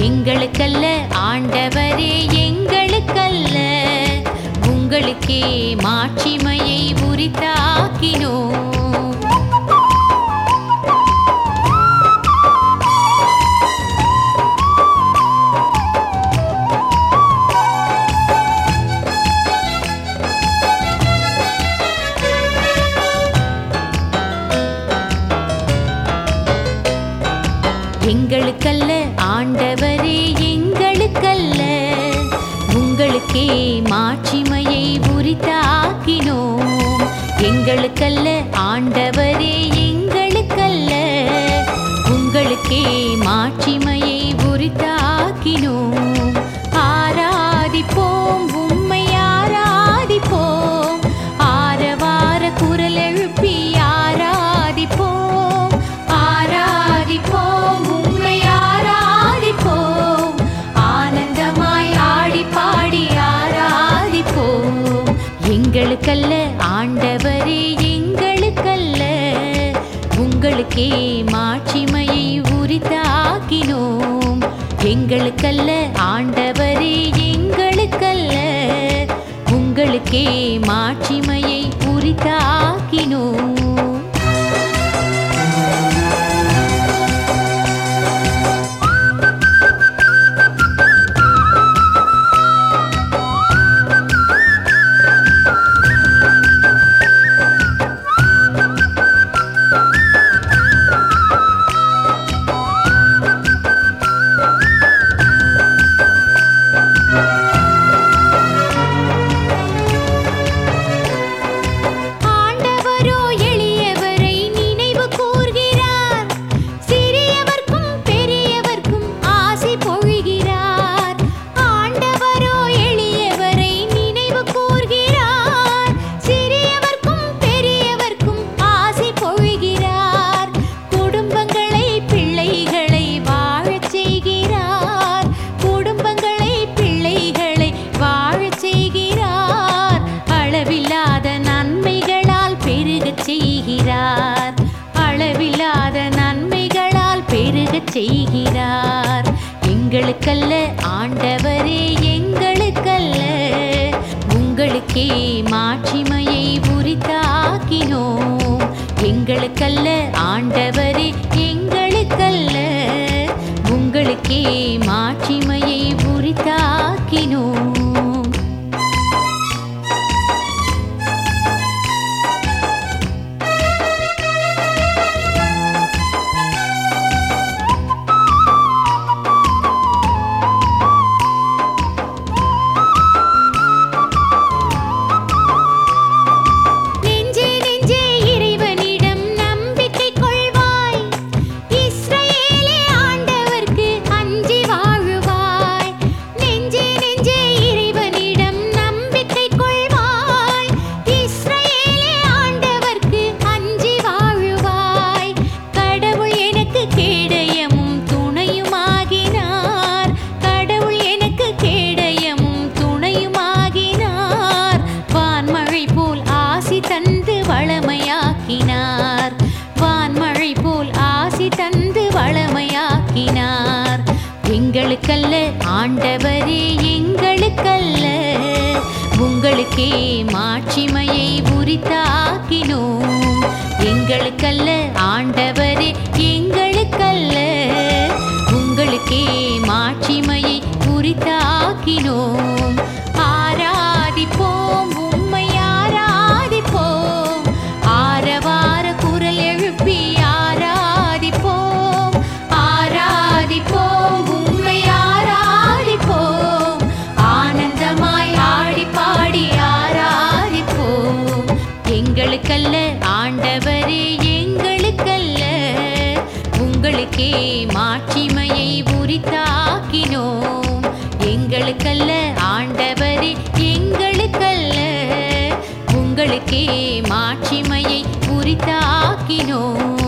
எங்களுக்கல்ல ஆண்டவரே எங்களுக்கல்ல உங்களுக்கே மாட்சிமையை உரித்தாக்கினோம் எங்களுக்கல்ல ஆண்டவரே எங்களுக்கல்ல உங்களுக்கே மாட்சிமையை உரித்தாக்கினோம் எங்களுக்கல்ல ஆண்டவரே எங்களுக்கல்ல உங்களுக்கே மாட்சிமையை உரித்தாக்கினோம் ஆராதிப்போம் உம்மை ஆராதிப்போம் ஆரவார குரல் எழுப்பி ஆராதிப்போம் ஆராதிப்போம் உம்மை ஆராதிப்போம் ஆனந்தமாய் ஆடி பாடி ஆராதிப்போம் எங்களுக்கல்ல ஆண்டவரே எங்களுக்கல்ல உங்களுக்கே மாட்சிமையை உரித்தாக்கினோம் எங்களுக்கல்ல ஆண்டவரே எங்களுக்கல்ல உங்களுக்கே மாட்சிமையை உரித்தாக்கினோம் ஆண்டவரோ எளியவரை நினைவு கூர்கிறார் சிறியவர்க்கும் பெரியவர்க்கும் ஆசி பொழிகிறார் ஆண்டவரோ எளியவரை நினைவு கூர்கிறார் சிறியவர்க்கும் பெரியவர்க்கும் ஆசி பொழிகிறார் குடும்பங்களை பிள்ளைகளை வாழச் செய்கிறார் குடும்பங்களை பிள்ளைகளை வாழச் செய்கிறார் அளவில்லாத நன்மைகளால் பெருகச் செய்கிறார் அளவில்லாத நன்மைகளால் பெருகச் செய்கிறார் எங்களுக்கல்ல ஆண்டவரே எங்களுக்கல்ல உங்களுக்கே மாட்சிமையை உரித்தாக்கினோம் எங்களுக்கல்ல ஆண்டவரே எங்களுக்கல்ல உங்களுக்கே மாட்சிமையை உரித்தாக்கினோம் நெஞ்சே நெஞ்சே இறைவனிடம் நம்பிக்கை கொள்வாய் இஸ்ரவேலே ஆண்டவர்க்கு அஞ்சி வாழுவாய் நெஞ்சே நெஞ்சே இறைவனிடம் நம்பிக்கை கொள்வாய் இஸ்ரவேலே ஆண்டவர்க்கு அஞ்சி வாழுவாய் கடவுள் எனக்கு கேடயமும் துணையுமாகினார் கடவுள் எனக்கு கேடயமும் துணையுமாகினார் வான்மழை போல் ஆசி தந்து வளமையாக்கினார் வான்மழை போல் ஆசி தந்து வளமையாக்கினார் எங்களுக்கல்ல ஆண்டவரே எங்களுக்கல்ல உங்களுக்கே மாட்சிமையை உரித்தாக்கினோம் எங்களுக்கல்ல ஆண்டவரே எங்களுக்கல்ல உங்களுக்கே மாட்சிமையை உரித்தாக்கினோம் ஆராதிப்போம் உம்மை ஆராதிப்போம் ஆரவார குரல் எழுப்பி ஆராதிப்போம் ஆராதிப்போம் உம்மை ஆராதிப்போம் ஆனந்தமாய் ஆடி பாடி ஆராதிப்போம் எங்களுக்கல்ல ஆண்டவரே எங்களுக்கல்ல உங்களுக்கே மாட்சிமையை உரித்தாக்கினோம் எங்களுக்கல்ல ஆண்டவரே எங்களுக்கல்ல உங்களுக்கே மாட்சிமையை உரித்தாக்கினோம்